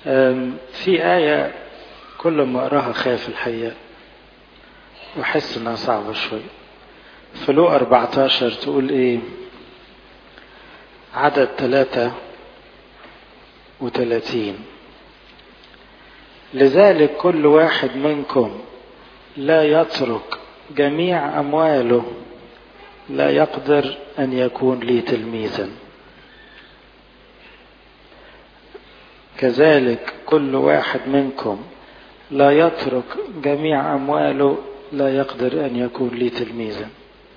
في آية كل ما أقراها خاف الحقيقة وأحس إنها صعبة شوية في لو 14 تقول إيه عدد ثلاثة وثلاثين لذلك كل واحد منكم لا يترك جميع أمواله لا يقدر أن يكون لي تلميذا كذلك كل واحد منكم لا يترك جميع أمواله لا يقدر أن يكون لي تلميذا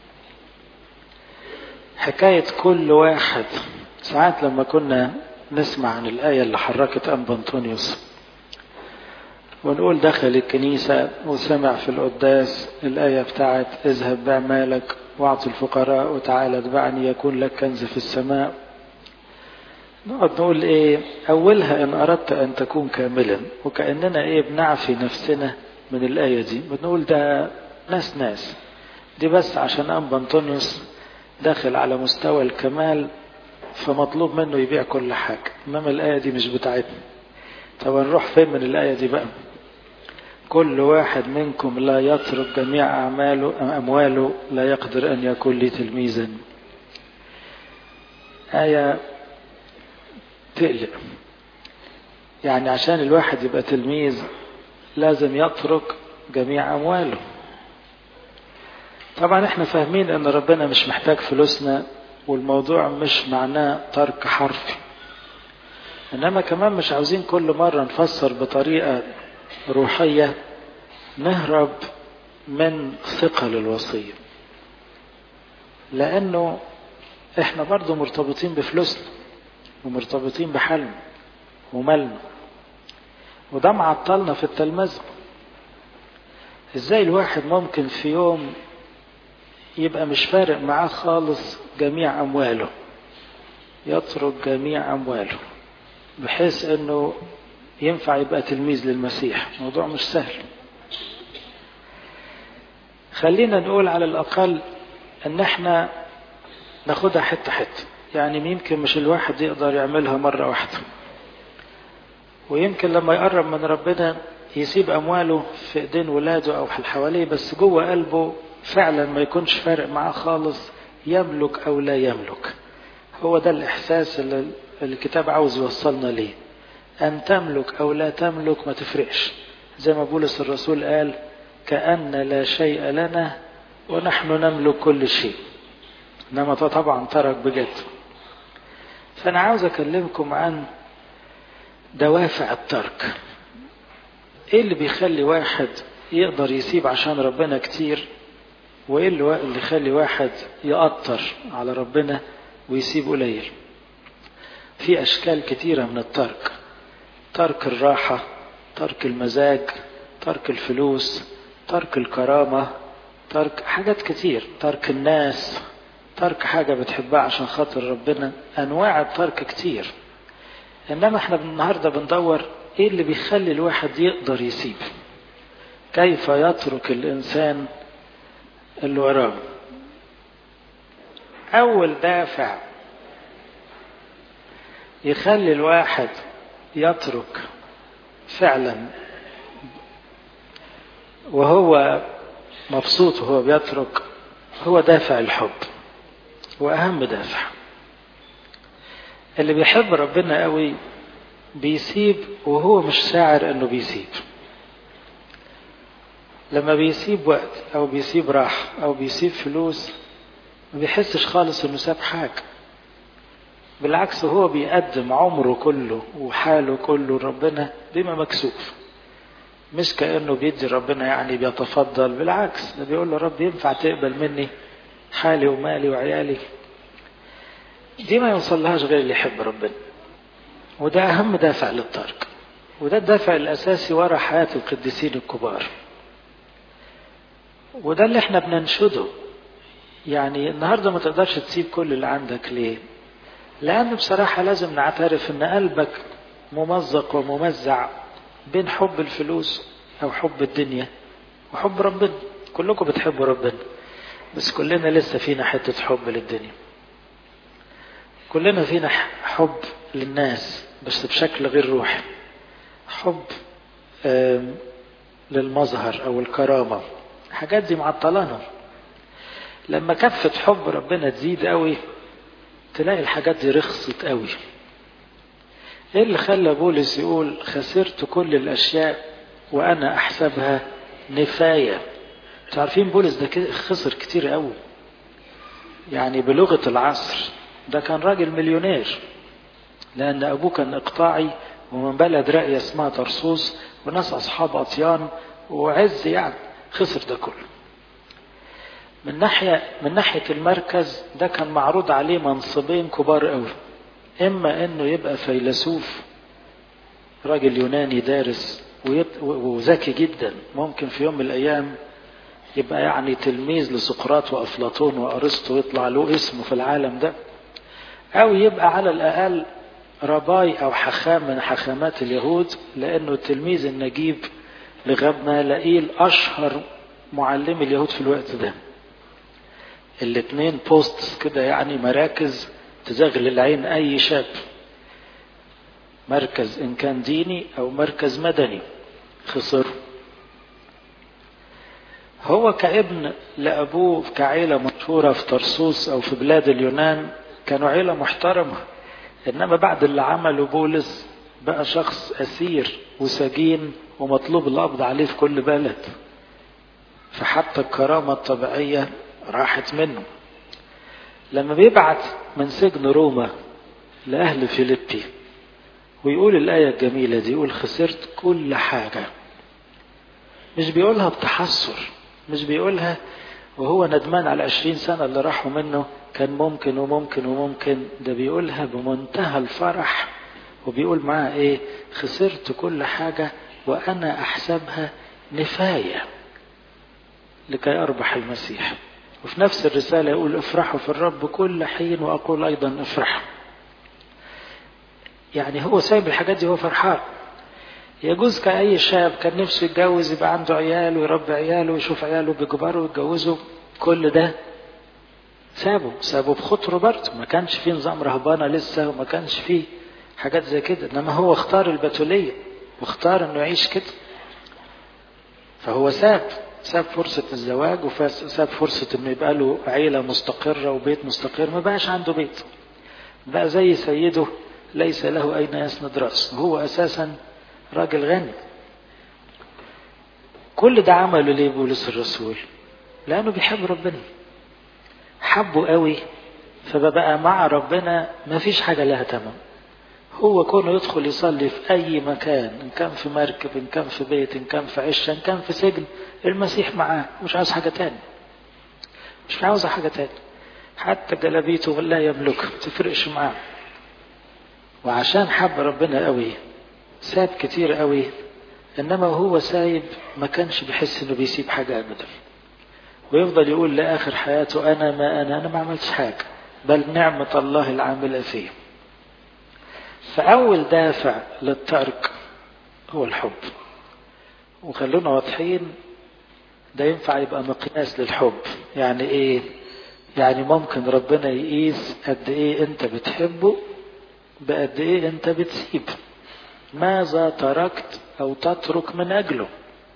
حكاية كل واحد ساعات لما كنا نسمع عن الآية اللي حركت أنبا أنطونيوس ونقول دخل الكنيسة وسمع في القداس الآية بتاعت اذهب بيع مالك واعط الفقراء وتعالى اتبعني يكون لك كنز في السماء نقعد نقول ايه اولها ان اردت ان تكون كاملا وكاننا ايه بنعفي نفسنا من الايه دي بنقول ده ناس ناس دي بس عشان انبا انطونيوس داخل على مستوى الكمال فمطلوب منه يبيع كل حاجه انما الايه دي مش بتاعتنا طب نروح فين من الايه دي بقى كل واحد منكم لا يترك جميع أعماله أمواله لا يقدر أن يكون لي تلميذا آية تقلق يعني عشان الواحد يبقى تلميذ لازم يترك جميع أمواله طبعا احنا فاهمين ان ربنا مش محتاج فلوسنا والموضوع مش معناه ترك حرفي انما كمان مش عاوزين كل مرة نفسر بطريقة روحية نهرب من ثقل الوصية لأنه إحنا برضو مرتبطين بفلوسنا ومرتبطين بحلم ومالنا وده معطلنا في التلمذة ازاي الواحد ممكن في يوم يبقى مش فارق معاه خالص جميع أمواله يترك جميع أمواله بحيث أنه ينفع يبقى تلميذ للمسيح موضوع مش سهل خلينا نقول على الأقل أن احنا ناخدها حتة حتة يعني يمكن مش الواحد يقدر يعملها مرة واحدة ويمكن لما يقرب من ربنا يسيب أمواله في إيدين ولاده أو حواليه بس جوه قلبه فعلا ما يكونش فارق معاه خالص يملك أو لا يملك هو ده الإحساس اللي الكتاب عاوز يوصلنا ليه أن تملك أو لا تملك ما تفرقش زي ما بولس الرسول قال كأن لا شيء لنا ونحن نملك كل شيء إنما طبعا ترك بجد فأنا عاوز أكلمكم عن دوافع الترك إيه اللي بيخلي واحد يقدر يسيب عشان ربنا كتير وإيه اللي يخلي واحد يقطر على ربنا ويسيب قليل في أشكال كتيرة من الترك ترك الراحة ترك المزاج ترك الفلوس ترك الكرامة ترك حاجات كتير ترك الناس ترك حاجة بتحبها عشان خاطر ربنا أنواع الترك كتير إنما احنا النهاردة بندور إيه اللي بيخلي الواحد يقدر يسيب كيف يترك الإنسان اللي وراه أول دافع يخلي الواحد يترك فعلا وهو مبسوط وهو بيترك هو دافع الحب واهم دافع اللي بيحب ربنا قوي بيسيب وهو مش شاعر انه بيسيب لما بيسيب وقت او بيسيب راحة او بيسيب فلوس ما بيحسش خالص انه ساب حاجة بالعكس هو بيقدم عمره كله وحاله كله لربنا بما مكسوف مش كأنه بيدي ربنا يعني بيتفضل بالعكس ده بيقول له رب ينفع تقبل مني حالي ومالي وعيالي دي ما يوصلهاش غير اللي يحب ربنا وده أهم دافع للترك وده الدافع الأساسي ورا حياة القديسين الكبار وده اللي احنا بننشده يعني النهاردة ما تقدرش تسيب كل اللي عندك ليه لأن بصراحة لازم نعترف أن قلبك ممزق وممزع بين حب الفلوس أو حب الدنيا وحب ربنا كلكم بتحبوا ربنا بس كلنا لسه فينا حتة حب للدنيا كلنا فينا حب للناس بس بشكل غير روحي حب للمظهر او الكرامة الحاجات دي معطلانا لما كفة حب ربنا تزيد قوي تلاقي الحاجات دي رخصت قوي ايه اللي خلى بولس يقول خسرت كل الاشياء وانا احسبها نفاية تعرفين بولس ده خسر كتير قوي يعني بلغة العصر ده كان راجل مليونير لأن أبوه كان إقطاعي ومن بلد راقية اسمها طرسوس وناس أصحاب أطيان وعز يعني خسر ده كله من ناحية من ناحية المركز ده كان معروض عليه منصبين كبار قوي إما إنه يبقى فيلسوف راجل يوناني دارس وذكي جدا ممكن في يوم من الأيام يبقى يعني تلميذ لسقراط وأفلاطون وأرسطو يطلع له اسمه في العالم ده أو يبقى على الأقل رباي أو حخام من حخامات اليهود لأنه التلميذ النجيب لغمالائيل أشهر معلم اليهود في الوقت ده الاثنين بوست كده يعني مراكز تزغل العين أي شاب مركز إن كان ديني أو مركز مدني خسر هو كابن لأبوه كعيلة مشهورة في طرسوس أو في بلاد اليونان كانوا عيلة محترمة إنما بعد اللي عمله بولس بقى شخص أسير وسجين ومطلوب القبض عليه في كل بلد فحتى الكرامة الطبيعية راحت منه لما بيبعت من سجن روما لأهل فيليبي ويقول الآية الجميلة دي يقول خسرت كل حاجة مش بيقولها بتحسر مش بيقولها وهو ندمان على عشرين سنة اللي راحوا منه كان ممكن وممكن وممكن ده بيقولها بمنتهى الفرح وبيقول معاها ايه خسرت كل حاجة وأنا أحسبها نفاية لكي أربح المسيح وفي نفس الرسالة يقول افرحوا في الرب كل حين وأقول أيضا افرحوا يعني هو سايب الحاجات دي هو فرحان يجوز كأي شاب كان نفسه يتجوز يبقى عنده عيال ويربي عياله ويشوف عياله بيكبروا ويتجوزوا كل ده سابه سابه بخطره برضه ما كانش فيه نظام رهبانه لسه وما كانش فيه حاجات زي كده انما هو اختار البتوليه واختار انه يعيش كده فهو ساب ساب فرصة الزواج وساب فرصة انه يبقى له عيلة مستقرة وبيت مستقر ما بقاش عنده بيت بقى زي سيده ليس له أين يسند رأسه هو أساسا راجل غني كل ده عمله ليه بولس الرسول لأنه بيحب ربنا حبه قوي فبقى مع ربنا ما فيش حاجة لها تمام هو كونه يدخل يصلي في أي مكان إن كان في مركب إن كان في بيت إن كان في عشة إن كان في سجن المسيح معاه مش عاوز حاجة تاني مش عاوز حاجة تاني حتى جلابيته لا يملكها ما تفرقش معاه وعشان حب ربنا قوي ساب كتير قوي انما هو سايب ما كانش بيحس انه بيسيب حاجه ابدا ويفضل يقول لاخر حياته انا ما انا انا ما عملتش حاجه بل نعمه الله العامله فيه فاول دافع للترك هو الحب وخلونا واضحين ده ينفع يبقى مقياس للحب يعني ايه يعني ممكن ربنا يقيس قد ايه انت بتحبه بقد ايه انت بتسيب ماذا تركت او تترك من اجله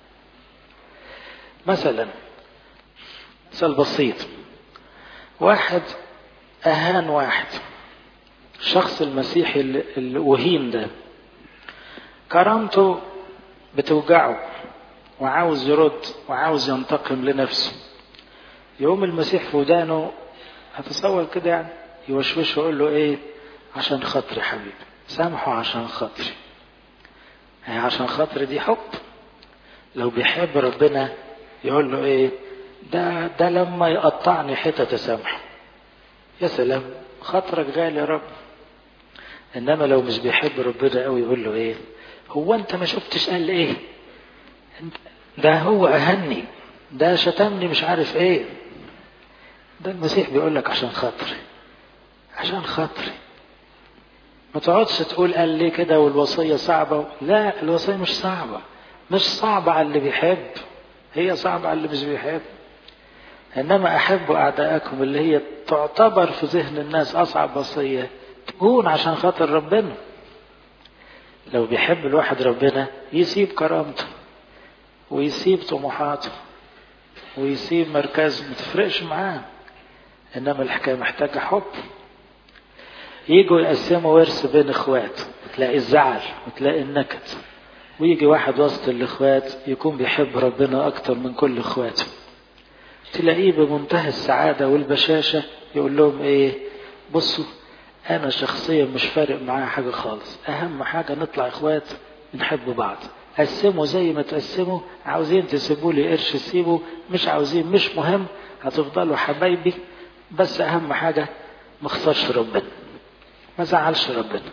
مثلا مثال بسيط واحد اهان واحد الشخص المسيحي الوهيم ده كرامته بتوجعه وعاوز يرد وعاوز ينتقم لنفسه يقوم المسيح في ودانه هتصور كده يعني يوشوشه ويقول له ايه عشان خاطري حبيبي سامحه عشان خاطري هي عشان خاطري دي حب لو بيحب ربنا يقول له ايه ده ده لما يقطعني حتة سامحه يا سلام خاطرك غالي يا رب انما لو مش بيحب ربنا قوي يقول له ايه هو انت ما شفتش قال ايه ده هو اهني ده شتمني مش عارف ايه ده المسيح بيقول لك عشان خاطري عشان خاطري ما تقعدش تقول قال ليه كده والوصية صعبة لا الوصية مش صعبة مش صعبة على اللي بيحب هي صعبة على اللي مش بيحب إنما أحبوا أعداءكم اللي هي تعتبر في ذهن الناس أصعب وصية تكون عشان خاطر ربنا لو بيحب الواحد ربنا يسيب كرامته ويسيب طموحاته ويسيب مركزه ما تفرقش معاه انما الحكايه محتاجه حب يجوا يقسموا ورث بين اخوات تلاقي الزعل وتلاقي النكد ويجي واحد وسط الاخوات يكون بيحب ربنا اكتر من كل اخواته تلاقيه بمنتهى السعادة والبشاشة يقول لهم ايه بصوا انا شخصيا مش فارق معايا حاجة خالص اهم حاجة نطلع اخوات نحب بعض قسموا زي ما تقسموا عاوزين تسيبوا لي قرش سيبوا مش عاوزين مش مهم هتفضلوا حبايبي بس اهم حاجة ما اخسرش ربنا ما زعلش ربنا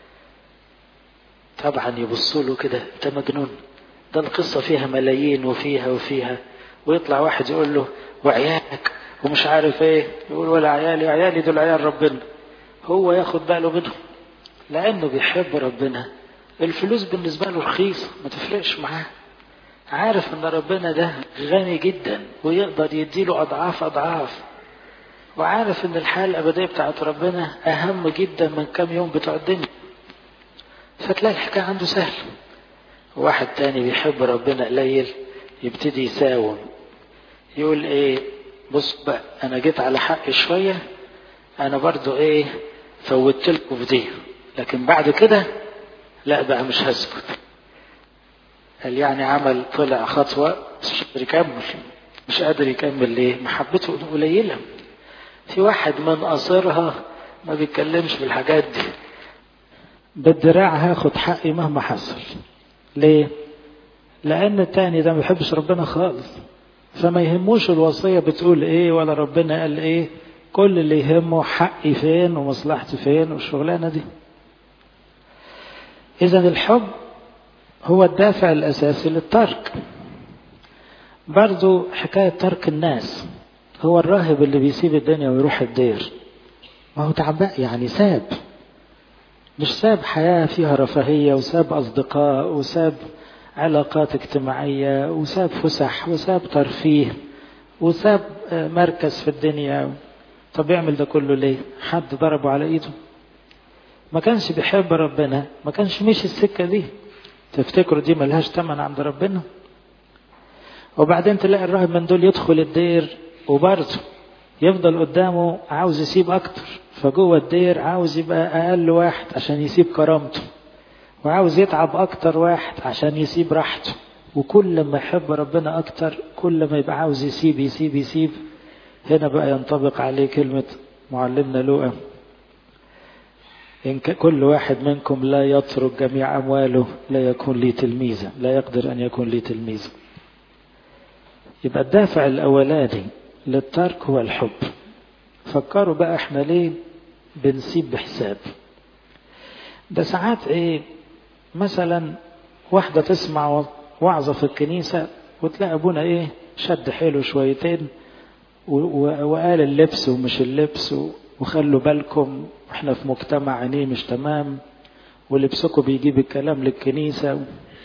طبعا يبصوا له كده انت مجنون ده القصة فيها ملايين وفيها وفيها ويطلع واحد يقول له وعيالك ومش عارف ايه يقول ولا عيالي عيالي دول عيال ربنا هو ياخد باله منهم لانه بيحب ربنا الفلوس بالنسبة له رخيصة ما تفرقش معاه عارف ان ربنا ده غني جدا ويقدر يديله اضعاف اضعاف وعارف ان الحياة الابدية بتاعت ربنا اهم جدا من كام يوم بتوع الدنيا فتلاقي الحكاية عنده سهل واحد تاني بيحب ربنا قليل يبتدي يساوم يقول ايه بص بقى انا جيت على حقي شوية انا برضو ايه فوتت لكم في دي لكن بعد كده لا بقى مش هسكت قال يعني عمل طلع خطوة مش قادر يكمل مش قادر يكمل ليه محبته قليلة في واحد من قصرها ما بيتكلمش بالحاجات دي بالدراع هاخد حقي مهما حصل ليه لان التاني ده ما بيحبش ربنا خالص فما يهموش الوصية بتقول ايه ولا ربنا قال ايه كل اللي يهمه حقي فين ومصلحتي فين والشغلانة دي اذا الحب هو الدافع الاساسي للترك برضو حكاية ترك الناس هو الراهب اللي بيسيب الدنيا ويروح الدير ما هو تعبان يعني ساب مش ساب حياة فيها رفاهية وساب أصدقاء وساب علاقات اجتماعية وساب فسح وساب ترفيه وساب مركز في الدنيا طب يعمل ده كله ليه حد ضربه على ايده ما كانش بيحب ربنا ما كانش مشي السكة دي تفتكروا دي ملهاش تمن عند ربنا وبعدين تلاقي الراهب من دول يدخل الدير وبرضه يفضل قدامه عاوز يسيب اكتر فجوه الدير عاوز يبقى اقل واحد عشان يسيب كرامته وعاوز يتعب اكتر واحد عشان يسيب راحته وكل ما يحب ربنا اكتر كل ما يبقى عاوز يسيب يسيب يسيب هنا بقى ينطبق عليه كلمة معلمنا لوقا إن كل واحد منكم لا يترك جميع أمواله لا يكون لي تلميذا لا يقدر أن يكون لي تلميذا يبقى الدافع الأولاني للترك هو الحب فكروا بقى احنا ليه بنسيب بحساب ده ساعات ايه مثلا واحدة تسمع وعظة في الكنيسة وتلاقي ابونا ايه شد حيله شويتين وقال اللبس ومش اللبس وخلوا بالكم احنا في مجتمع عينيه مش تمام ولبسكم بيجيب الكلام للكنيسة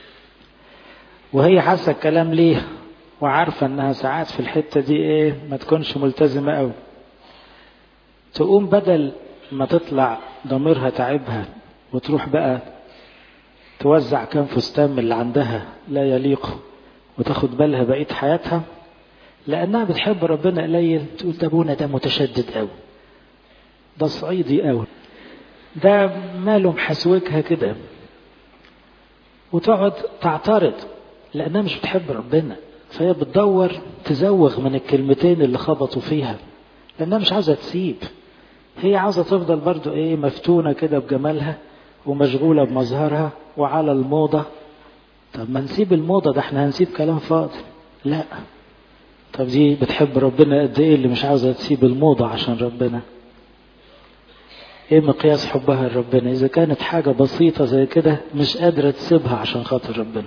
وهي حاسة الكلام ليه وعارفة انها ساعات في الحتة دي ايه ما تكونش ملتزمة قوي تقوم بدل ما تطلع ضميرها تعبها وتروح بقى توزع كام فستان من اللي عندها لا يليق وتاخد بالها بقية حياتها لأنها بتحب ربنا قليل تقول ده أبونا ده متشدد قوي ده صعيدي قوي ده ماله محسوكها كده وتقعد تعترض لأنها مش بتحب ربنا فهي بتدور تزوغ من الكلمتين اللي خبطوا فيها لأنها مش عاوزة تسيب هي عاوزة تفضل برضو ايه مفتونة كده بجمالها ومشغولة بمظهرها وعلى الموضة طب ما نسيب الموضة ده احنا هنسيب كلام فاضي لا طب دي بتحب ربنا قد ايه اللي مش عاوزة تسيب الموضة عشان ربنا ايه مقياس حبها لربنا اذا كانت حاجة بسيطة زي كده مش قادرة تسيبها عشان خاطر ربنا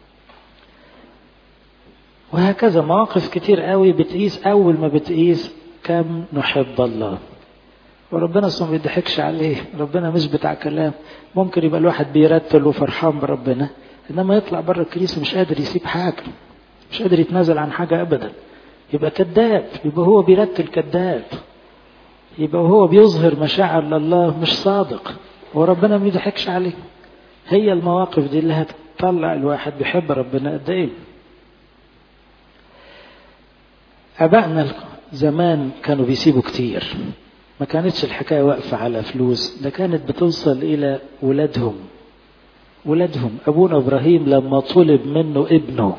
وهكذا مواقف كتير قوي بتقيس اول ما بتقيس كم نحب الله وربنا اصلا ما بيضحكش عليه ربنا مش بتاع كلام ممكن يبقى الواحد بيرتل وفرحان بربنا انما يطلع بره الكنيسه مش قادر يسيب حاجه مش قادر يتنازل عن حاجه ابدا يبقى كذاب يبقى هو بيرتل كذاب يبقى هو بيظهر مشاعر لله مش صادق وربنا ما بيضحكش عليه هي المواقف دي اللي هتطلع الواحد بيحب ربنا قد ايه ابائنا زمان كانوا بيسيبوا كتير ما كانتش الحكايه واقفه على فلوس ده كانت بتوصل الى ولادهم ولادهم ابونا ابراهيم لما طلب منه ابنه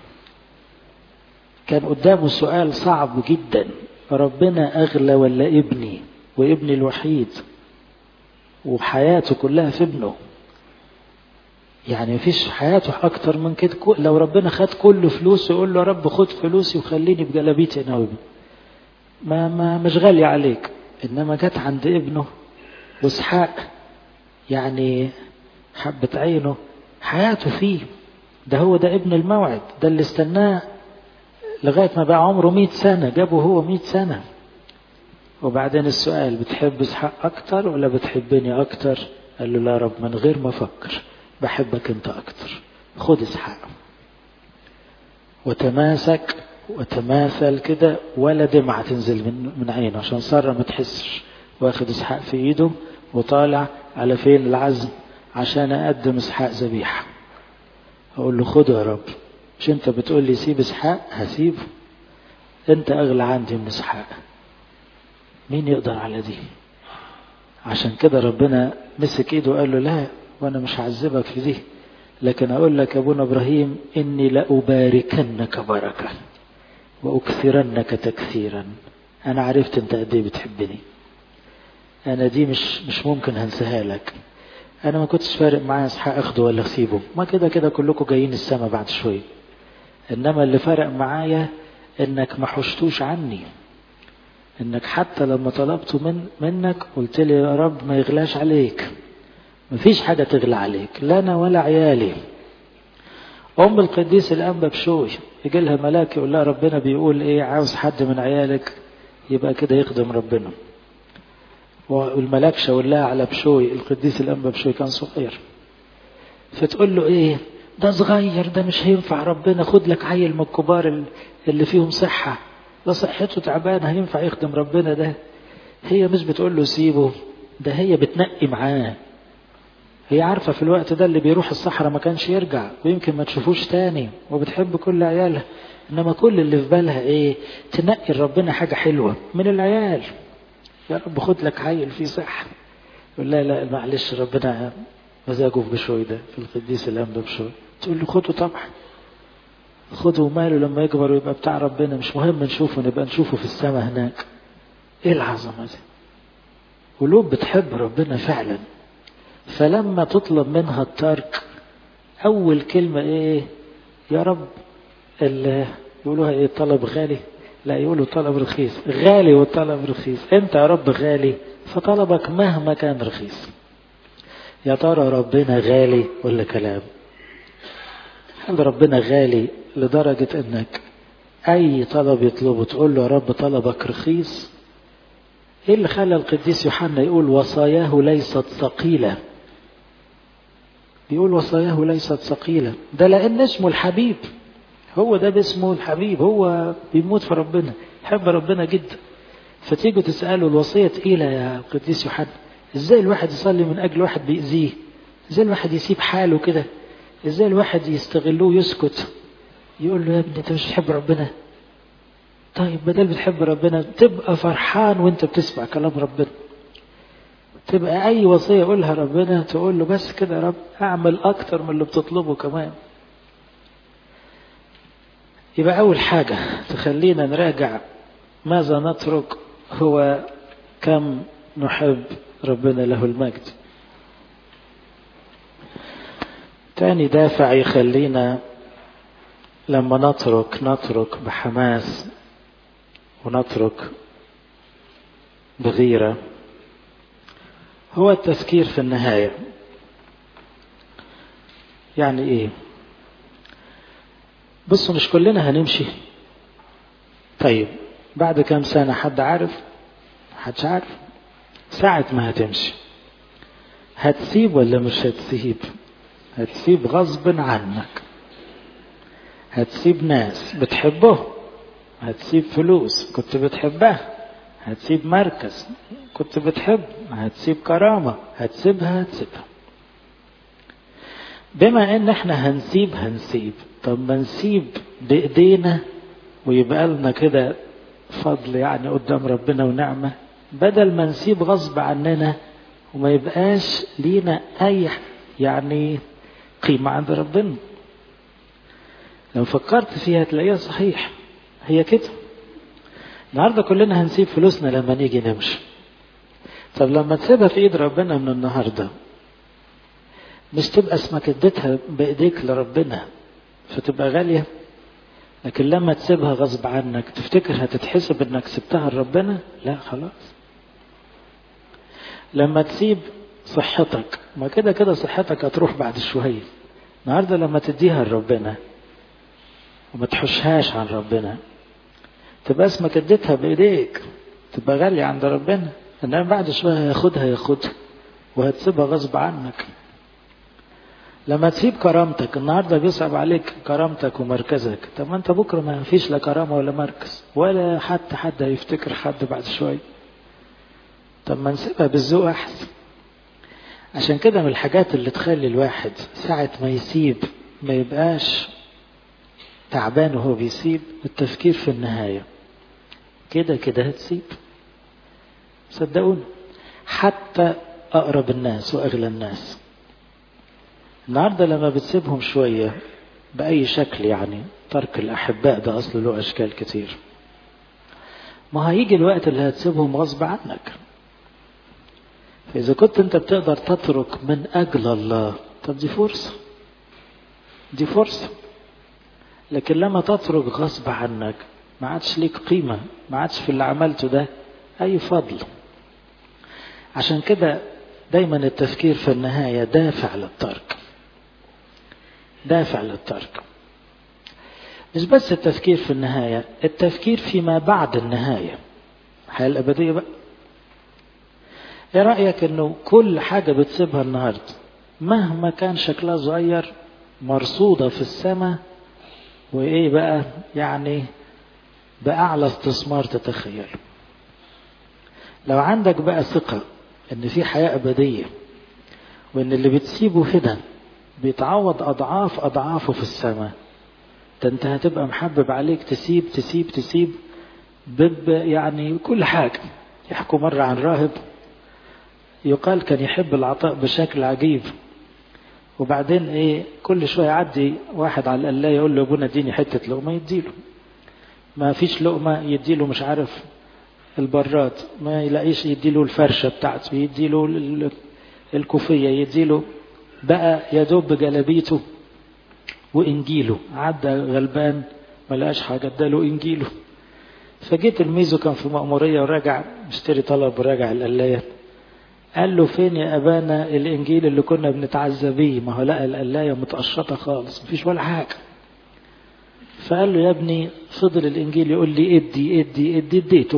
كان قدامه سؤال صعب جدا ربنا اغلى ولا ابني وابني الوحيد وحياته كلها في ابنه يعني مفيش حياته اكتر من كده لو ربنا خد كل فلوسه يقول له يا رب خد فلوسي وخليني بجلابيتي انا وابني ما ما مش غالي عليك انما جت عند ابنه واسحاق يعني حبة عينه حياته فيه ده هو ده ابن الموعد ده اللي استناه لغاية ما بقى عمره مئة سنة جابه هو مئة سنة وبعدين السؤال بتحب اسحاق أكتر ولا بتحبني أكتر قال له لا رب من غير ما أفكر بحبك أنت أكتر خد اسحاق وتماسك وتماثل كده ولا دمعة تنزل من, من عينه عشان سارة ما تحسش واخد اسحاق في ايده وطالع على فين العزم عشان اقدم اسحاق ذبيحه اقول له خده يا رب مش انت بتقول لي سيب اسحاق هسيبه انت اغلى عندي من اسحاق مين يقدر على دي عشان كده ربنا مسك ايده وقال له لا وانا مش هعذبك في دي لكن اقول لك يا ابونا ابراهيم اني لاباركنك بركه واكثرنك تكثيرا انا عرفت انت قد ايه بتحبني انا دي مش مش ممكن هنساها لك انا ما كنتش فارق معايا اسحاق اخده ولا اسيبه ما كده كده كلكم جايين السما بعد شويه انما اللي فرق معايا انك ما حشتوش عني انك حتى لما طلبته من منك قلت لي يا رب ما يغلاش عليك مفيش حاجة تغلى عليك لا أنا ولا عيالي أم القديس الأنبا بشوي يجي لها ملاك يقول لها ربنا بيقول إيه عاوز حد من عيالك يبقى كده يخدم ربنا والملاك شاور لها على بشوي القديس الأنبا بشوي كان صغير فتقول له إيه ده صغير ده مش هينفع ربنا خد لك عيل من الكبار اللي فيهم صحة ده صحته تعبانة هينفع يخدم ربنا ده هي مش بتقول له سيبه ده هي بتنقي معاه هي عارفة في الوقت ده اللي بيروح الصحراء ما كانش يرجع ويمكن ما تشوفوش تاني وبتحب كل عيالها انما كل اللي في بالها ايه تنقي ربنا حاجة حلوة من العيال يا رب خد لك عيل فيه صحة يقول لا لا معلش ربنا مزاجه في بشوي ده في القديس الأنبا بشوي تقول له خده طبعا خده وماله لما يكبر ويبقى بتاع ربنا مش مهم نشوفه نبقى نشوفه في السماء هناك ايه العظمة دي قلوب بتحب ربنا فعلا فلما تطلب منها الترك أول كلمة إيه يا رب اللي يقولوها إيه طلب غالي لا يقولوا طلب رخيص غالي والطلب رخيص أنت يا رب غالي فطلبك مهما كان رخيص يا ترى ربنا غالي ولا كلام هل ربنا غالي لدرجة انك اي طلب يطلبه تقول له يا رب طلبك رخيص ايه اللي خلى القديس يوحنا يقول وصاياه ليست ثقيلة بيقول وصاياه ليست ثقيلة ده لان اسمه الحبيب هو ده باسمه الحبيب هو بيموت في ربنا يحب ربنا جدا فتيجوا تسألوا الوصية تقيلة يا قديس يوحنا ازاي الواحد يصلي من اجل واحد بيأذيه ازاي الواحد يسيب حاله كده ازاي الواحد يستغلوه ويسكت يقول له يا ابني انت مش بتحب ربنا طيب بدل بتحب ربنا تبقى فرحان وانت بتسمع كلام ربنا تبقى اي وصية يقولها ربنا تقول له بس كده يا رب اعمل اكتر من اللي بتطلبه كمان يبقى اول حاجة تخلينا نراجع ماذا نترك هو كم نحب ربنا له المجد تاني دافع يخلينا لما نترك نترك بحماس ونترك بغيرة هو التفكير في النهاية يعني ايه بصوا مش كلنا هنمشي طيب بعد كام سنة حد عارف حدش عارف ساعة ما هتمشي هتسيب ولا مش هتسيب هتسيب غصب عنك هتسيب ناس بتحبه هتسيب فلوس كنت بتحبها هتسيب مركز كنت بتحب هتسيب كرامة هتسيبها هتسيبها بما ان احنا هنسيب هنسيب طب ما نسيب بايدينا ويبقى لنا كده فضل يعني قدام ربنا ونعمة بدل ما نسيب غصب عننا وما يبقاش لينا اي يعني قيمة عند ربنا لو فكرت فيها تلاقيها صحيح هي كده النهاردة كلنا هنسيب فلوسنا لما نيجي نمشي طب لما تسيبها في ايد ربنا من النهاردة مش تبقى اسمك اديتها بايديك لربنا فتبقى غالية لكن لما تسيبها غصب عنك تفتكر هتتحسب انك سبتها لربنا لا خلاص لما تسيب صحتك ما كده كده صحتك هتروح بعد شوية النهاردة لما تديها لربنا وما تحشهاش عن ربنا تبقى اسمك اديتها بايديك تبقى غالية عند ربنا انما بعد شوية هياخدها ياخدها وهتسيبها غصب عنك لما تسيب كرامتك النهارده بيصعب عليك كرامتك ومركزك طب ما انت بكره ما فيش لا كرامه ولا مركز ولا حتى حد هيفتكر حد بعد شويه طب ما نسيبها بالذوق احسن عشان كده من الحاجات اللي تخلي الواحد ساعة ما يسيب ما يبقاش تعبان وهو بيسيب التفكير في النهاية كده كده هتسيب صدقوني حتى أقرب الناس وأغلى الناس النهاردة لما بتسيبهم شوية بأي شكل يعني ترك الأحباء ده أصل له أشكال كتير ما هيجي الوقت اللي هتسيبهم غصب عنك فإذا كنت أنت بتقدر تترك من أجل الله طب دي فرصة دي فرصة لكن لما تترك غصب عنك ما عادش ليك قيمة ما عادش في اللي عملته ده أي فضل عشان كده دايما التفكير في النهاية دافع للترك دافع للترك مش بس التفكير في النهاية التفكير فيما بعد النهاية الحياة الأبدية بقى ايه رأيك انه كل حاجة بتسيبها النهاردة مهما كان شكلها صغير مرصودة في السماء وايه بقى يعني بأعلى استثمار تتخيله لو عندك بقى ثقة ان في حياة أبدية وان اللي بتسيبه هنا بيتعوض أضعاف أضعافه في السماء ده انت هتبقى محبب عليك تسيب تسيب تسيب بب يعني كل حاجة يحكوا مرة عن راهب يقال كان يحب العطاء بشكل عجيب وبعدين ايه كل شويه يعدي واحد على القلايه يقول له ابونا اديني حته لقمه يديله ما فيش لقمه يديله مش عارف البراد ما يلاقيش يديله الفرشه بتاعته يديله الكوفيه يديله بقى يا دوب جلابيته وانجيله عدى غلبان ما لقاش حاجه اداله انجيله فجيت الميزو كان في مأمورية وراجع مشتري طلب وراجع القلاية قال له فين يا أبانا الإنجيل اللي كنا بنتعزى بيه ما هو لقى القلاية متقشطة خالص مفيش ولا حاجة فقال له يا ابني فضل الإنجيل يقول لي ادي ادي ادي اديته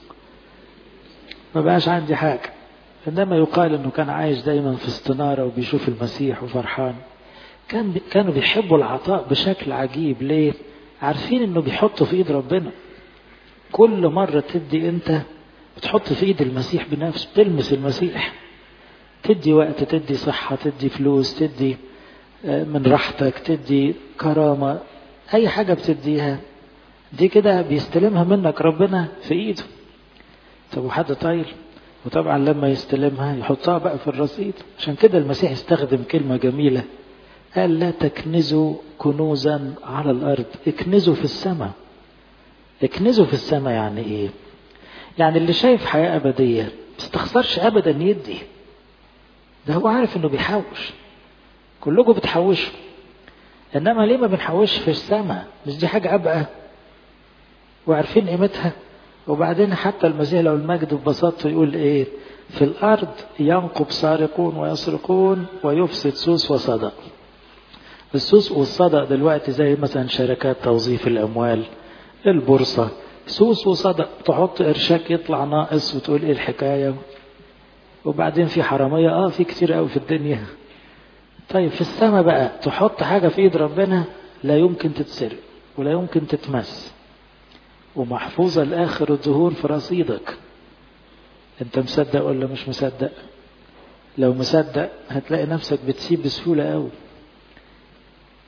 ما بقاش عندي حاجة عندما يقال انه كان عايش دايما في استنارة وبيشوف المسيح وفرحان كان كانوا بيحبوا العطاء بشكل عجيب ليه؟ عارفين انه بيحطوا في ايد ربنا كل مرة تدي انت بتحط في ايد المسيح بنفسه تلمس المسيح تدي وقت تدي صحة تدي فلوس تدي من راحتك تدي كرامة اي حاجة بتديها دي كده بيستلمها منك ربنا في ايده طب وحد طايل وطبعا لما يستلمها يحطها بقى في الرصيد عشان كده المسيح استخدم كلمة جميلة قال لا تكنزوا كنوزا على الارض اكنزوا في السماء اكنزوا في السماء يعني ايه يعني اللي شايف حياة أبدية ما تستخسرش أبدا يدي ده هو عارف إنه بيحوش كلكم بتحوشوا إنما ليه ما بنحوش في السماء مش دي حاجة أبقى وعارفين قيمتها وبعدين حتى المسيح لو المجد ببساطته يقول إيه في الأرض ينقب سارقون ويسرقون ويفسد سوس وصدق السوس والصدق دلوقتي زي مثلا شركات توظيف الأموال البورصة سوس وصدق تحط قرشك يطلع ناقص وتقول ايه الحكاية وبعدين في حرامية اه في كتير قوي في الدنيا طيب في السماء بقى تحط حاجة في ايد ربنا لا يمكن تتسرق ولا يمكن تتمس ومحفوظة لآخر الظهور في رصيدك انت مصدق ولا مش مصدق لو مصدق هتلاقي نفسك بتسيب بسهولة قوي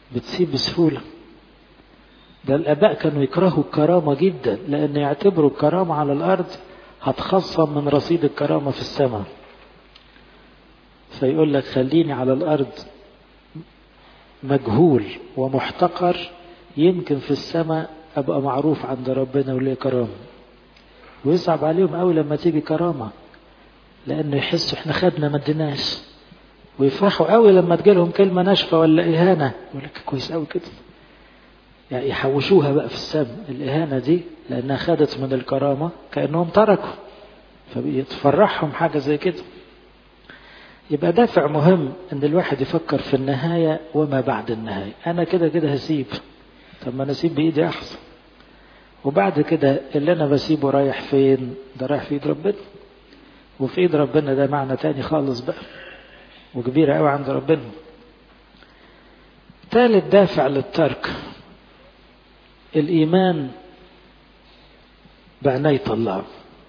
بتسيب بسهولة ده الآباء كانوا يكرهوا الكرامة جدا لأن يعتبروا الكرامة على الأرض هتخصم من رصيد الكرامة في السماء فيقول لك خليني على الأرض مجهول ومحتقر يمكن في السماء أبقى معروف عند ربنا وليه كرامة ويصعب عليهم قوي لما تيجي كرامة لأنه يحسوا احنا خدنا ما اديناش ويفرحوا قوي لما تجيلهم كلمة ناشفة ولا إهانة يقول لك كويس قوي كده يعني يحوشوها بقى في السم الإهانة دي لأنها خدت من الكرامة كأنهم تركوا فبيتفرحهم حاجة زي كده يبقى دافع مهم ان الواحد يفكر في النهاية وما بعد النهاية انا كده كده هسيب طب ما انا اسيب بايدي احسن وبعد كده اللي انا بسيبه رايح فين ده رايح في ايد ربنا وفي ايد ربنا ده معنى تاني خالص بقى وكبيرة قوي عند ربنا ثالث دافع للترك الإيمان بعناية الله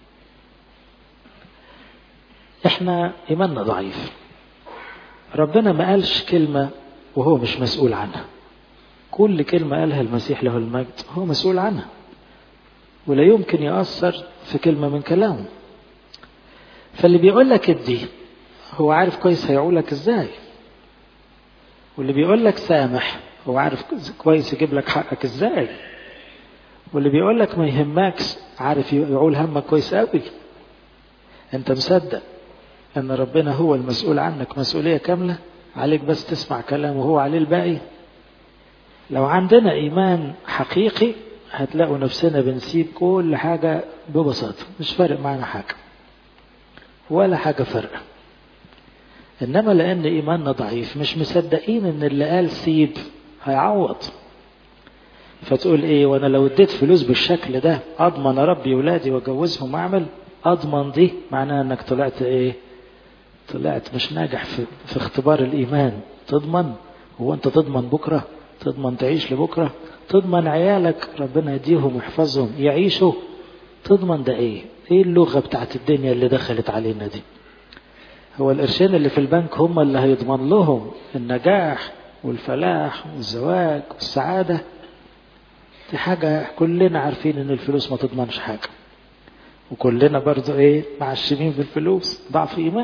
احنا إيماننا ضعيف ربنا ما قالش كلمة وهو مش مسؤول عنها كل كلمة قالها المسيح له المجد هو مسؤول عنها ولا يمكن يأثر في كلمة من كلامه فاللي بيقول لك ادي هو عارف كويس هيعولك ازاي واللي بيقول لك سامح هو عارف كويس يجيب لك حقك ازاي واللي بيقول لك ما يهمكش عارف يعول همك كويس قوي انت مصدق ان ربنا هو المسؤول عنك مسؤولية كاملة عليك بس تسمع كلامه وهو عليه الباقي لو عندنا ايمان حقيقي هتلاقوا نفسنا بنسيب كل حاجة ببساطة مش فارق معنا حاجة ولا حاجة فرقة إنما لأن إيماننا ضعيف مش مصدقين إن اللي قال سيب هيعوض فتقول إيه وأنا لو اديت فلوس بالشكل ده أضمن أربي ولادي وأجوزهم وأعمل أضمن دي معناها إنك طلعت إيه طلعت مش ناجح في, في اختبار الإيمان تضمن هو أنت تضمن بكرة تضمن تعيش لبكرة تضمن عيالك ربنا يديهم ويحفظهم يعيشوا تضمن ده ايه ايه اللغة بتاعت الدنيا اللي دخلت علينا دي هو القرشين اللي في البنك هم اللي هيضمن لهم النجاح والفلاح والزواج والسعادة دي حاجة كلنا عارفين ان الفلوس ما تضمنش حاجة وكلنا برضو ايه معشمين في الفلوس ضعف ايمان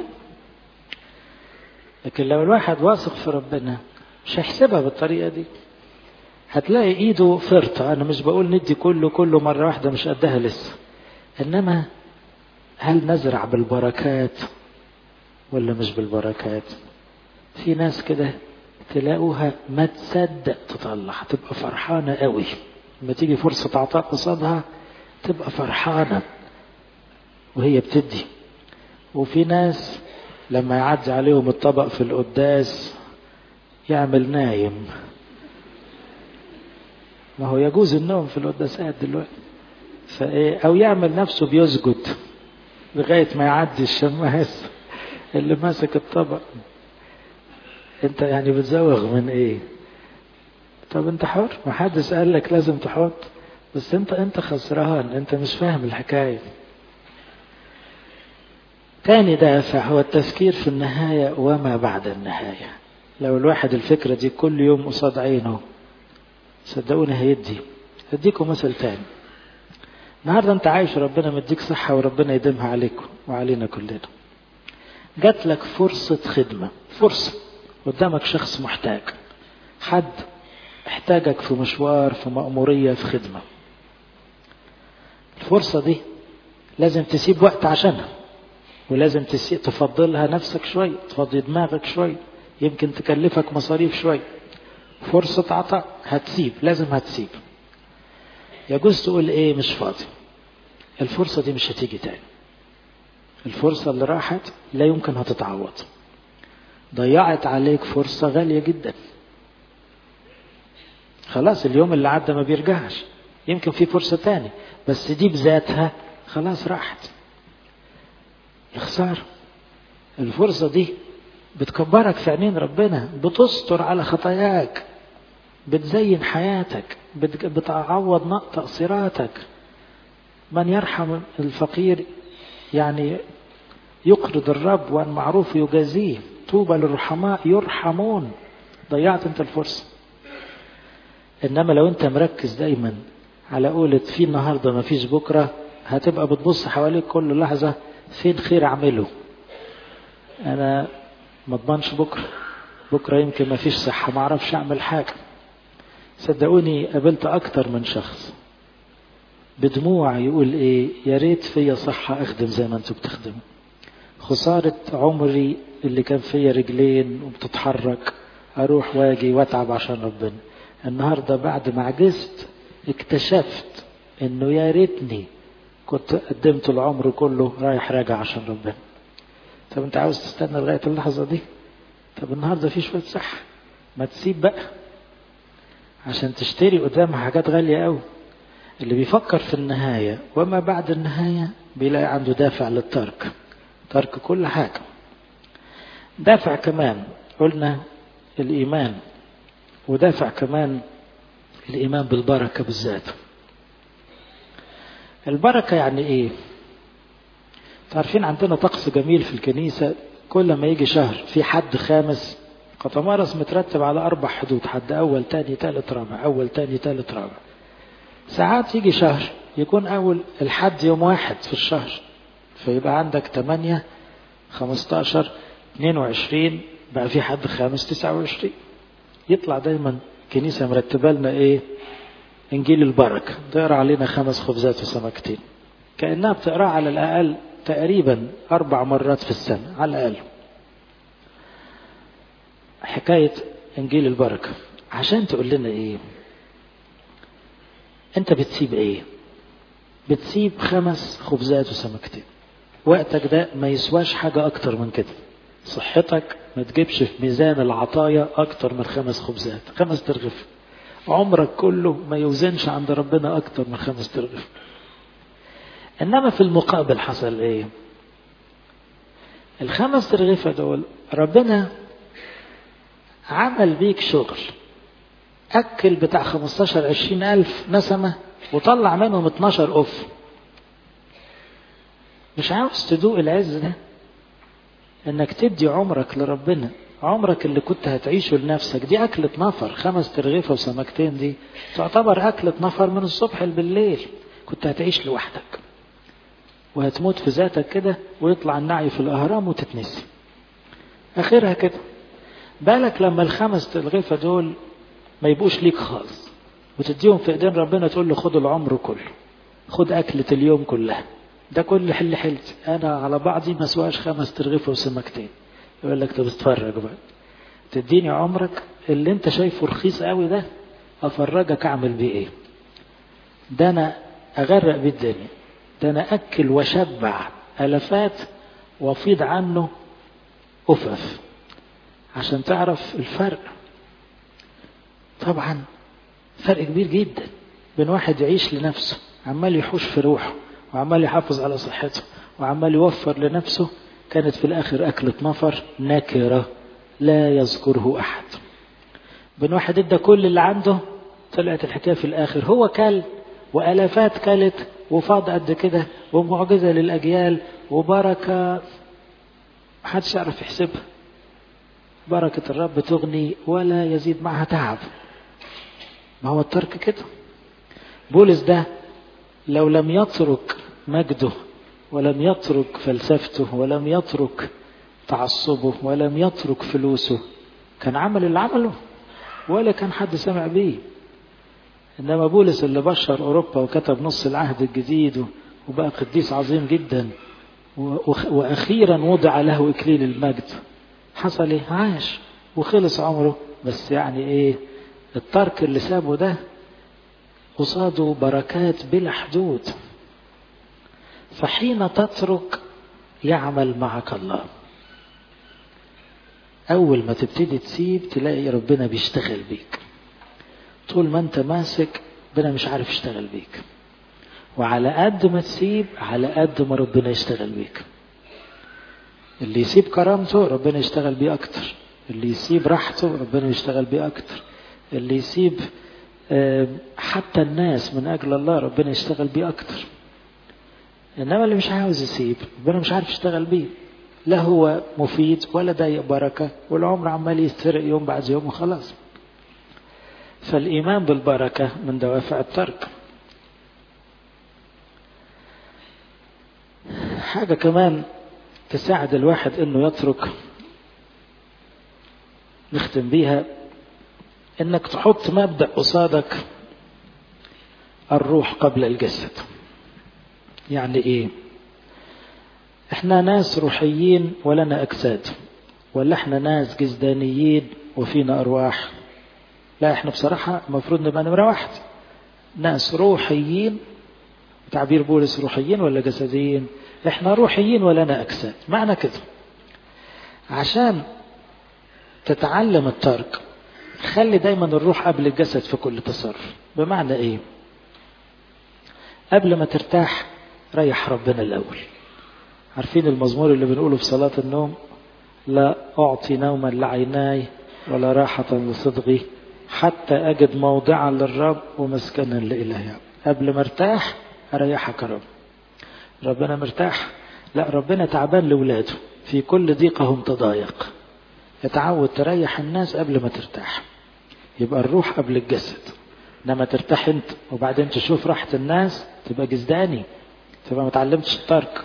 لكن لو الواحد واثق في ربنا مش هيحسبها بالطريقة دي هتلاقي ايده فرطة انا مش بقول ندي كله كله مرة واحدة مش قدها لسه انما هل نزرع بالبركات ولا مش بالبركات في ناس كده تلاقوها ما تصدق تطلع تبقى فرحانة قوي لما تيجي فرصة عطاء قصادها تبقى فرحانة وهي بتدي وفي ناس لما يعدي عليهم الطبق في القداس يعمل نايم ما هو يجوز النوم في القداسات دلوقتي فايه او يعمل نفسه بيسجد لغايه ما يعدي الشماس اللي ماسك الطبق انت يعني بتزوغ من ايه طب انت حر ما حدش قال لك لازم تحط بس انت انت خسران انت مش فاهم الحكايه تاني دافع هو التفكير في النهايه وما بعد النهايه لو الواحد الفكره دي كل يوم قصاد عينه صدقوني هيدي اديكم مثل تاني النهارده انت عايش ربنا مديك صحه وربنا يديمها عليكم وعلينا كلنا جات لك فرصه خدمه فرصه قدامك شخص محتاج حد احتاجك في مشوار في مأمورية في خدمة الفرصة دي لازم تسيب وقت عشانها ولازم تفضلها نفسك شوية تفضي دماغك شوية يمكن تكلفك مصاريف شوية فرصة عطاء هتسيب لازم هتسيب يجوز تقول ايه مش فاضي الفرصة دي مش هتيجي تاني الفرصة اللي راحت لا يمكن هتتعوض ضيعت عليك فرصة غالية جدا خلاص اليوم اللي عدى ما بيرجعش يمكن في فرصة تاني بس دي بذاتها خلاص راحت خسارة الفرصة دي بتكبرك في عينين ربنا بتستر على خطاياك بتزين حياتك بتعوض نقط تقصيراتك من يرحم الفقير يعني يقرض الرب وان معروف يجازيه طوبى للرحماء يرحمون ضيعت انت الفرصة إنما لو أنت مركز دايما على قولة في النهاردة ما فيش بكرة هتبقى بتبص حواليك كل لحظة فين خير أعمله أنا ما اضمنش بكرة بكرة يمكن ما فيش صحة ما أعرفش أعمل حاجة صدقوني قابلت أكتر من شخص بدموع يقول إيه يا ريت فيا صحة أخدم زي ما أنتوا بتخدموا خسارة عمري اللي كان فيا رجلين وبتتحرك أروح واجي وأتعب عشان ربنا النهاردة بعد ما عجزت اكتشفت إنه يا ريتني كنت قدمت العمر كله رايح راجع عشان ربنا طب أنت عاوز تستنى لغاية اللحظة دي طب النهاردة في شوية صحة ما تسيب بقى عشان تشتري قدامها حاجات غالية قوي اللي بيفكر في النهاية وما بعد النهاية بيلاقي عنده دافع للترك ترك كل حاجة دافع كمان قلنا الإيمان ودافع كمان الإيمان بالبركة بالذات البركة يعني إيه تعرفين عندنا طقس جميل في الكنيسة كل ما يجي شهر في حد خامس قطمارس مترتب على أربع حدود حد أول تاني تالت رابع أول تاني تالت رابع ساعات يجي شهر يكون أول الحد يوم واحد في الشهر فيبقى عندك 8 15 22 بقى في حد خامس 29 يطلع دايما كنيسة مرتبة لنا ايه انجيل البركة تقرا علينا خمس خبزات وسمكتين كأنها بتقرا على الأقل تقريبا أربع مرات في السنة على الأقل حكاية انجيل البركة عشان تقول لنا ايه انت بتسيب ايه بتسيب خمس خبزات وسمكتين وقتك ده ما يسواش حاجة أكتر من كده صحتك ما تجيبش في ميزان العطايا أكتر من خمس خبزات خمس ترغف عمرك كله ما يوزنش عند ربنا أكتر من خمس ترغف إنما في المقابل حصل إيه الخمس ترغفة دول ربنا عمل بيك شغل أكل بتاع 15 20 ألف نسمة وطلع منهم 12 أف مش عاوز تدوق العز ده انك تدي عمرك لربنا عمرك اللي كنت هتعيشه لنفسك دي أكلة نفر خمس ترغيفة وسمكتين دي تعتبر أكلة نفر من الصبح بالليل كنت هتعيش لوحدك وهتموت في ذاتك كده ويطلع النعي في الأهرام وتتنسي آخرها كده بالك لما الخمس ترغيفة دول ما يبقوش ليك خالص وتديهم في ايدين ربنا تقول له خد العمر كله خد أكلة اليوم كلها ده كل حل حلت أنا على بعضي ما سواش خمس ترغيفة وسمكتين يقول لك طب اتفرج بقى تديني عمرك اللي انت شايفه رخيص قوي ده افرجك اعمل بيه ايه ده انا اغرق بيه الدنيا ده انا اكل واشبع الافات وافيض عنه افف عشان تعرف الفرق طبعا فرق كبير جدا بين واحد يعيش لنفسه عمال يحوش في روحه وعمال يحافظ على صحته وعمال يوفر لنفسه كانت في الآخر أكلة نفر نكرة لا يذكره أحد بين واحد ادى كل اللي عنده طلعت الحكاية في الآخر هو كل وألافات كلت وفاض قد كده ومعجزة للأجيال وبركة محدش يعرف يحسبها بركة الرب تغني ولا يزيد معها تعب ما هو الترك كده بولس ده لو لم يترك مجده ولم يترك فلسفته ولم يترك تعصبه ولم يترك فلوسه كان عمل اللي عمله ولا كان حد سمع بيه إنما بولس اللي بشر أوروبا وكتب نص العهد الجديد وبقى قديس عظيم جدا وأخيرا وضع له إكليل المجد حصل إيه؟ عاش وخلص عمره بس يعني إيه الترك اللي سابه ده قصاده بركات بلا حدود فحين تترك يعمل معك الله أول ما تبتدي تسيب تلاقي ربنا بيشتغل بيك طول ما أنت ماسك ربنا مش عارف يشتغل بيك وعلى قد ما تسيب على قد ما ربنا يشتغل بيك اللي يسيب كرامته ربنا يشتغل بيه أكتر اللي يسيب راحته ربنا يشتغل بيه أكتر اللي يسيب حتى الناس من أجل الله ربنا يشتغل بيه أكتر إنما اللي مش عاوز يسيب ربنا مش عارف يشتغل بيه لا هو مفيد ولا ضايق بركة والعمر عمال يسترق يوم بعد يوم وخلاص فالإيمان بالبركة من دوافع الترك حاجة كمان تساعد الواحد انه يترك نختم بيها انك تحط مبدأ قصادك الروح قبل الجسد يعني ايه احنا ناس روحيين ولنا اجساد ولا احنا ناس جسدانيين وفينا ارواح لا احنا بصراحة المفروض نبقى نمرة واحد ناس روحيين تعبير بولس روحيين ولا جسديين احنا روحيين ولنا اجساد معنى كده عشان تتعلم الترك خلي دايما الروح قبل الجسد في كل تصرف بمعنى ايه قبل ما ترتاح ريح ربنا الاول عارفين المزمور اللي بنقوله في صلاة النوم لا أعطي نوما لعيناي ولا راحة لصدغي حتى أجد موضعا للرب ومسكنا لإلهي قبل ما ارتاح أريحك يا رب ربنا مرتاح لا ربنا تعبان لولاده في كل ضيقهم تضايق اتعود تريح الناس قبل ما ترتاح يبقى الروح قبل الجسد لما ترتاح انت وبعدين تشوف راحة الناس تبقى جسداني تبقى ما تعلمتش الترك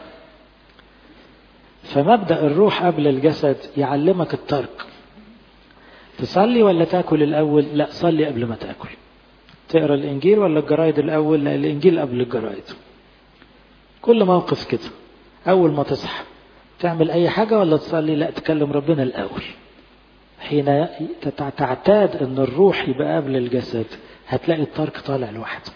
فمبدأ الروح قبل الجسد يعلمك الترك تصلي ولا تاكل الأول لا صلي قبل ما تاكل تقرا الإنجيل ولا الجرايد الأول لا الإنجيل قبل الجرايد كل موقف كده أول ما تصحى تعمل أي حاجة ولا تصلي لا تكلم ربنا الأول حين تعتاد أن الروح يبقى قبل الجسد هتلاقي الترك طالع لوحده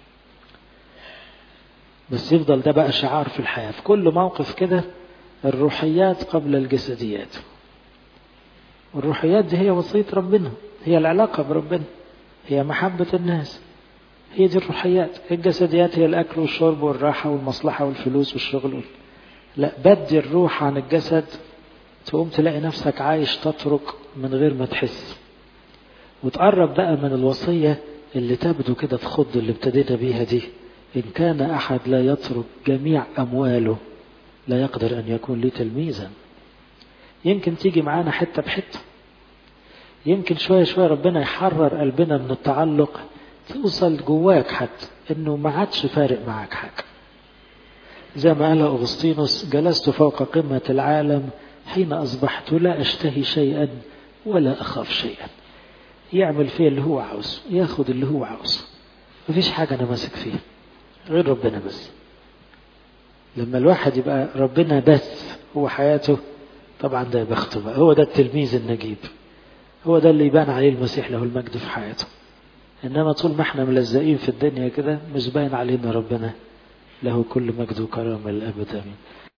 بس يفضل ده بقى شعار في الحياة في كل موقف كده الروحيات قبل الجسديات الروحيات دي هي وصية ربنا هي العلاقة بربنا هي محبة الناس هي دي الروحيات الجسديات هي الأكل والشرب والراحة والمصلحة والفلوس والشغل لا بدي الروح عن الجسد تقوم تلاقي نفسك عايش تترك من غير ما تحس وتقرب بقى من الوصية اللي تبدو كده تخض اللي ابتدينا بيها دي إن كان أحد لا يترك جميع أمواله لا يقدر أن يكون لي تلميذا يمكن تيجي معانا حتة بحتة يمكن شوية شوية ربنا يحرر قلبنا من التعلق توصل جواك حتى انه ما عادش فارق معاك حاجة زي ما قال أغسطينوس جلست فوق قمة العالم حين أصبحت لا أشتهي شيئا ولا أخاف شيئا يعمل فيه اللي هو عاوزه ياخد اللي هو عاوزه مفيش حاجة أنا ماسك فيها غير ربنا بس لما الواحد يبقى ربنا بس هو حياته طبعا ده بخته بقى هو ده التلميذ النجيب هو ده اللي يبان عليه المسيح له المجد في حياته انما طول ما احنا ملزقين في الدنيا كده مش باين علينا ربنا له كل مجد وكرامه للابد امين